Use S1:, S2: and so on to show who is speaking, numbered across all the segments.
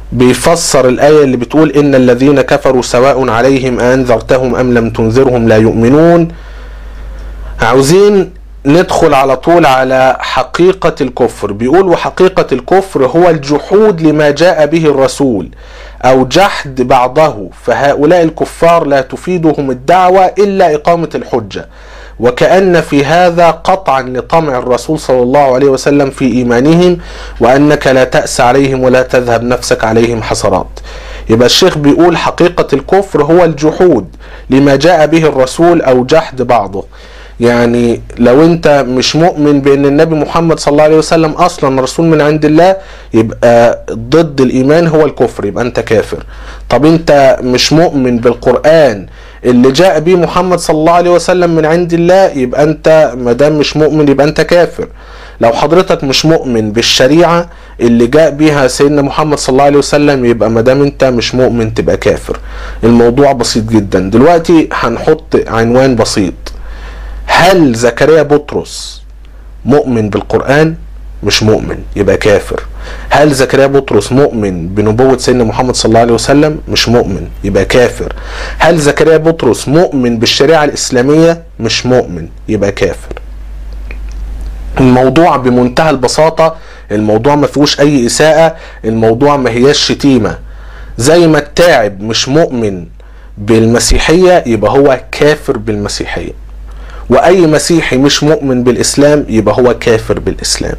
S1: بيفسر الآية اللي بتقول إن الذين كفروا سواء عليهم أنذرتهم أم لم تنذرهم لا يؤمنون عاوزين ندخل على طول على حقيقة الكفر بيقول وحقيقة الكفر هو الجحود لما جاء به الرسول أو جحد بعضه فهؤلاء الكفار لا تفيدهم الدعوة إلا إقامة الحجة وكأن في هذا قطعا لطمع الرسول صلى الله عليه وسلم في إيمانهم وأنك لا تأس عليهم ولا تذهب نفسك عليهم حسرات يبقى الشيخ بيقول حقيقة الكفر هو الجحود لما جاء به الرسول أو جحد بعضه يعني لو انت مش مؤمن بان النبي محمد صلى الله عليه وسلم اصلا رسول من عند الله يبقى ضد الايمان هو الكفر يبقى انت كافر طب انت مش مؤمن بالقرآن اللي جاء به محمد صلى الله عليه وسلم من عند الله يبقى انت ما دام مش مؤمن يبقى انت كافر لو حضرتك مش مؤمن بالشريعة اللي جاء بها سيدنا محمد صلى الله عليه وسلم يبقى ما دام انت مش مؤمن تبقى كافر الموضوع بسيط جدا دلوقتي هنحط عنوان بسيط هل زكريا بطرس مؤمن بالقرآن مش مؤمن يبقى كافر هل زكريا بطرس مؤمن بنبوة سيدنا محمد صلى الله عليه وسلم مش مؤمن يبقى كافر هل زكريا بطرس مؤمن بالشريعة الإسلامية مش مؤمن يبقى كافر الموضوع بمنتهى البساطة الموضوع ما فيهوش أي إساءة الموضوع ما هياش شتيمة زي ما التاعب مش مؤمن بالمسيحية يبقى هو كافر بالمسيحية واي مسيحي مش مؤمن بالاسلام يبقى هو كافر بالاسلام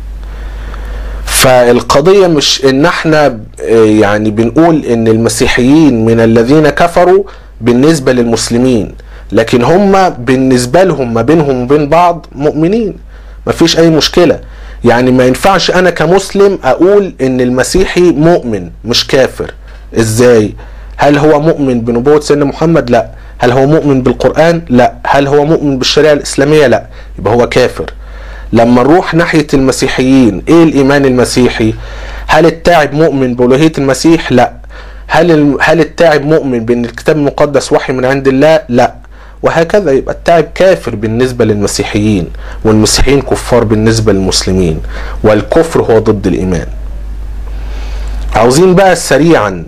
S1: فالقضية مش ان احنا يعني بنقول ان المسيحيين من الذين كفروا بالنسبة للمسلمين لكن هم بالنسبة لهم ما بينهم وبين بعض مؤمنين مفيش اي مشكلة يعني ما ينفعش انا كمسلم اقول ان المسيحي مؤمن مش كافر ازاي هل هو مؤمن بنبوة سيدنا محمد لا هل هو مؤمن بالقرآن لا هل هو مؤمن بالشريعة الإسلامية لا يبقى هو كافر لما نروح ناحية المسيحيين ايه الايمان المسيحي هل التاعب مؤمن بألوهية المسيح لا هل هل التاعب مؤمن بان الكتاب المقدس وحي من عند الله لا وهكذا يبقى التاعب كافر بالنسبة للمسيحيين والمسيحيين كفار بالنسبة للمسلمين والكفر هو ضد الإيمان عاوزين بقى سريعا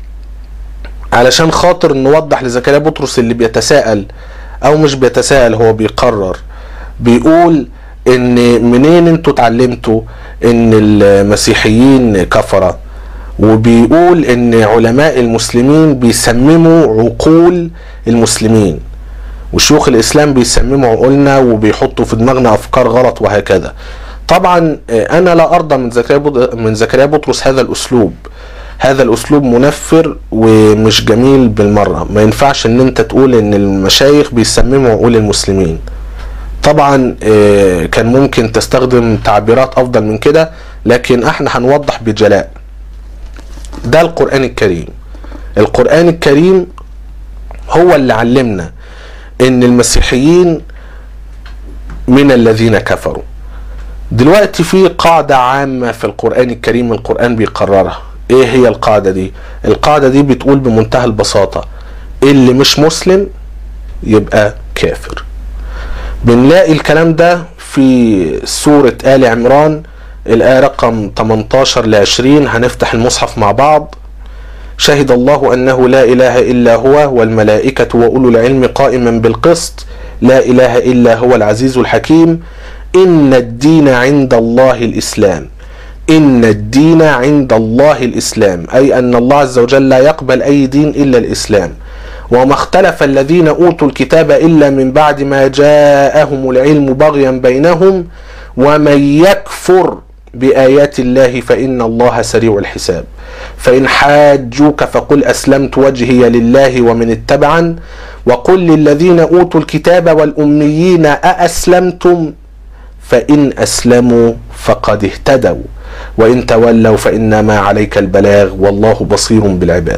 S1: علشان خاطر نوضح لزكريا بطرس اللي بيتساءل او مش بيتساءل هو بيقرر بيقول ان منين انتوا اتعلمتوا ان المسيحيين كفره وبيقول ان علماء المسلمين بيسمموا عقول المسلمين وشيوخ الاسلام بيسمموا عقولنا وبيحطوا في دماغنا افكار غلط وهكذا طبعا انا لا ارضى من زكريا من زكريا بطرس هذا الاسلوب هذا الاسلوب منفر ومش جميل بالمره ما ينفعش ان انت تقول ان المشايخ بيسمموا عقول المسلمين طبعا كان ممكن تستخدم تعبيرات افضل من كده لكن احنا هنوضح بجلاء ده القران الكريم القران الكريم هو اللي علمنا ان المسيحيين من الذين كفروا دلوقتي في قاعدة عامة في القرآن الكريم القرآن بيقررها ايه هي القاعدة دي القاعدة دي بتقول بمنتهى البساطة اللي مش مسلم يبقى كافر بنلاقي الكلام ده في سورة آل عمران الآية رقم 18 ل 20 هنفتح المصحف مع بعض شهد الله أنه لا إله إلا هو والملائكة وأولو العلم قائما بالقسط لا إله إلا هو العزيز الحكيم إن الدين عند الله الإسلام إن الدين عند الله الإسلام أي أن الله عز وجل لا يقبل أي دين إلا الإسلام وما اختلف الذين أوتوا الكتاب إلا من بعد ما جاءهم العلم بغيا بينهم ومن يكفر بآيات الله فإن الله سريع الحساب فإن حاجوك فقل أسلمت وجهي لله ومن اتبعن وقل للذين أوتوا الكتاب والأميين أأسلمتم فإن أسلموا فقد اهتدوا وإن تولوا فإنما عليك البلاغ والله بصير بالعباد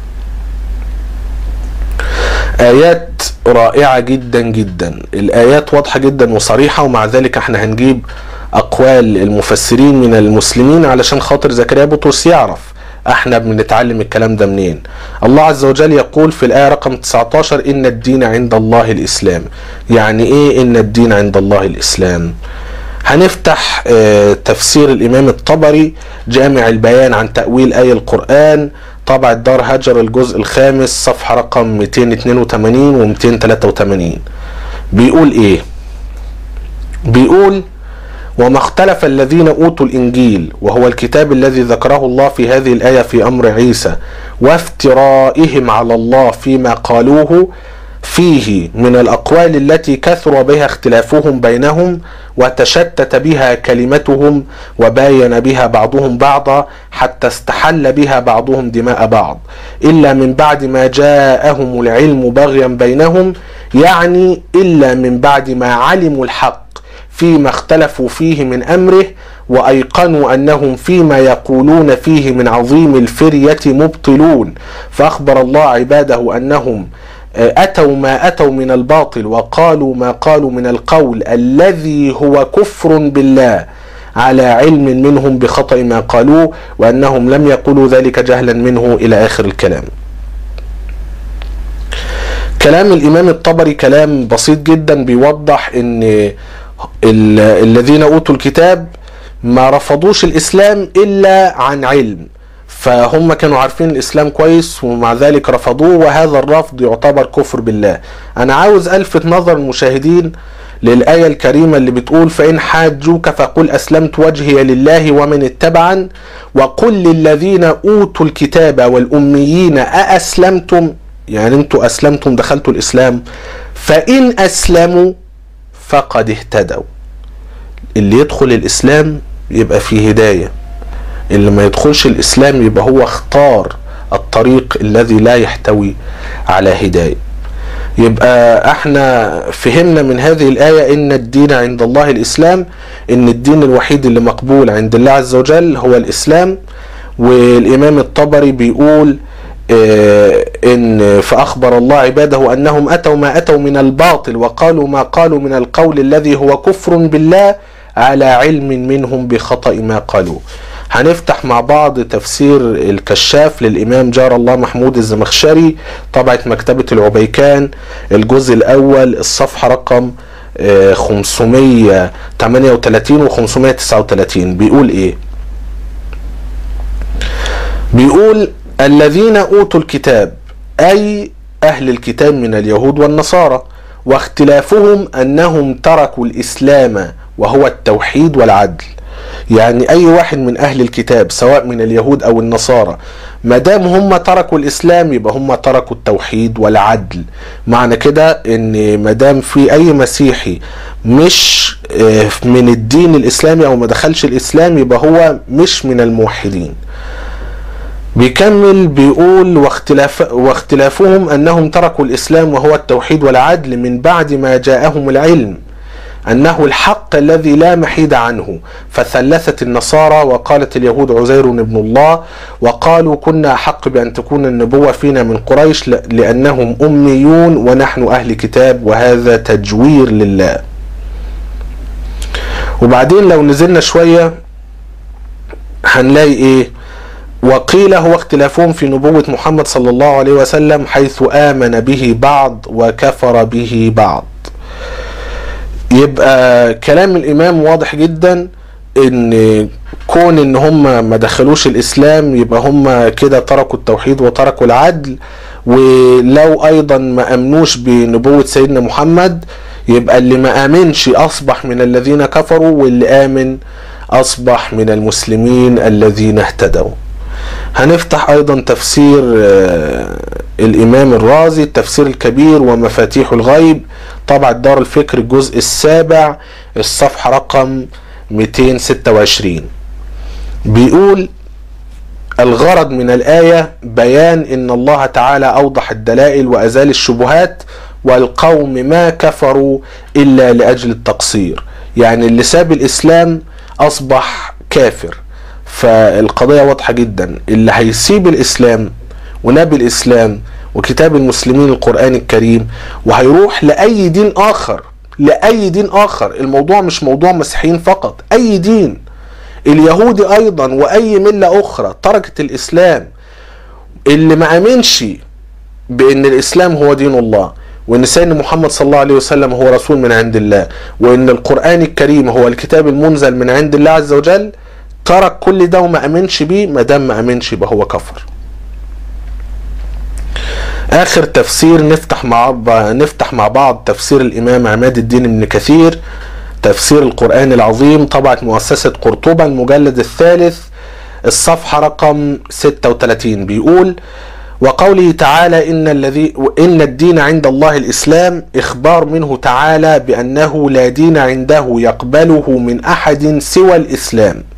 S1: آيات رائعة جدا جدا الآيات واضحة جدا وصريحة ومع ذلك احنا هنجيب أقوال المفسرين من المسلمين علشان خاطر زكريا بطرس يعرف احنا بنتعلم الكلام ده منين الله عز وجل يقول في الآية رقم 19 إن الدين عند الله الإسلام يعني إيه إن الدين عند الله الإسلام هنفتح آه، تفسير الإمام الطبري جامع البيان عن تأويل آية القرآن طبع الدار هجر الجزء الخامس صفحة رقم 282 و 283 بيقول إيه؟ بيقول وما اختلف الذين اوتوا الانجيل وهو الكتاب الذي ذكره الله في هذه الايه في امر عيسى وافترائهم على الله فيما قالوه فيه من الاقوال التي كثر بها اختلافهم بينهم وتشتت بها كلمتهم وباين بها بعضهم بعضا حتى استحل بها بعضهم دماء بعض الا من بعد ما جاءهم العلم بغيا بينهم يعني الا من بعد ما علموا الحق فيما اختلفوا فيه من امره وايقنوا انهم فيما يقولون فيه من عظيم الفريه مبطلون فاخبر الله عباده انهم اتوا ما اتوا من الباطل وقالوا ما قالوا من القول الذي هو كفر بالله على علم منهم بخطا ما قالوه وانهم لم يقولوا ذلك جهلا منه الى اخر الكلام. كلام الامام الطبري كلام بسيط جدا بيوضح ان ال- الذين اوتوا الكتاب ما رفضوش الاسلام الا عن علم فهم كانوا عارفين الاسلام كويس ومع ذلك رفضوه وهذا الرفض يعتبر كفر بالله انا عاوز الفت نظر المشاهدين للآية الكريمة اللي بتقول فإن حاجوك فقل أسلمت وجهي لله ومن اتبعن وقل للذين أوتوا الكتاب والأميين أأسلمتم يعني أنتوا أسلمتم دخلتوا الإسلام فإن أسلموا فقد اهتدوا اللي يدخل الاسلام يبقى فيه هدايه اللي ما يدخلش الاسلام يبقى هو اختار الطريق الذي لا يحتوي على هدايه يبقى احنا فهمنا من هذه الآية ان الدين عند الله الاسلام ان الدين الوحيد اللي مقبول عند الله عز وجل هو الاسلام والامام الطبري بيقول آه، ان فاخبر الله عباده انهم اتوا ما اتوا من الباطل وقالوا ما قالوا من القول الذي هو كفر بالله على علم منهم بخطا ما قالوه هنفتح مع بعض تفسير الكشاف للامام جار الله محمود الزمخشري طبعه مكتبه العبيكان الجزء الاول الصفحه رقم آه، 538 و 539 بيقول ايه بيقول الذين اوتوا الكتاب اي اهل الكتاب من اليهود والنصارى واختلافهم انهم تركوا الاسلام وهو التوحيد والعدل يعني اي واحد من اهل الكتاب سواء من اليهود او النصارى ما دام هم تركوا الاسلام يبقى هم تركوا التوحيد والعدل معنى كده ان ما دام في اي مسيحي مش آه، من الدين الاسلامي او ما دخلش الاسلام يبقى هو مش من الموحدين بيكمل بيقول واختلاف واختلافهم انهم تركوا الاسلام وهو التوحيد والعدل من بعد ما جاءهم العلم انه الحق الذي لا محيد عنه فثلثت النصارى وقالت اليهود عزير ابن الله وقالوا كنا احق بان تكون النبوه فينا من قريش ل- لانهم اميون ونحن اهل كتاب وهذا تجوير لله وبعدين لو نزلنا شويه هنلاقي ايه وقيل هو اختلافهم في نبوة محمد صلى الله عليه وسلم حيث آمن به بعض وكفر به بعض يبقى كلام الإمام واضح جدا ان كون ان هم ما دخلوش الاسلام يبقى هم كده تركوا التوحيد وتركوا العدل ولو ايضا ما امنوش بنبوة سيدنا محمد يبقى اللي ما امنش اصبح من الذين كفروا واللي امن اصبح من المسلمين الذين اهتدوا هنفتح ايضا تفسير آه، الامام الرازي التفسير الكبير ومفاتيح الغيب طبع دار الفكر الجزء السابع الصفحة رقم 226 بيقول الغرض من الآية بيان إن الله تعالى أوضح الدلائل وأزال الشبهات والقوم ما كفروا إلا لأجل التقصير يعني اللي ساب الإسلام أصبح كافر فالقضية واضحة جدا اللي هيسيب الإسلام ونبي الإسلام وكتاب المسلمين القرآن الكريم وهيروح لأي دين آخر لأي دين آخر الموضوع مش موضوع مسيحيين فقط أي دين اليهودي أيضا وأي ملة أخرى تركت الإسلام اللي ما أمنش بأن الإسلام هو دين الله وان سيدنا محمد صلى الله عليه وسلم هو رسول من عند الله وان القرآن الكريم هو الكتاب المنزل من عند الله عز وجل ترك كل ده وما امنش بيه ما دام ما امنش يبقى هو كفر اخر تفسير نفتح مع نفتح مع بعض تفسير الامام عماد الدين ابن كثير تفسير القرآن العظيم طبعة مؤسسة قرطبة المجلد الثالث الصفحة رقم 36 بيقول وقوله تعالى إن الذي إن الدين عند الله الإسلام إخبار منه تعالى بأنه لا دين عنده يقبله من أحد سوى الإسلام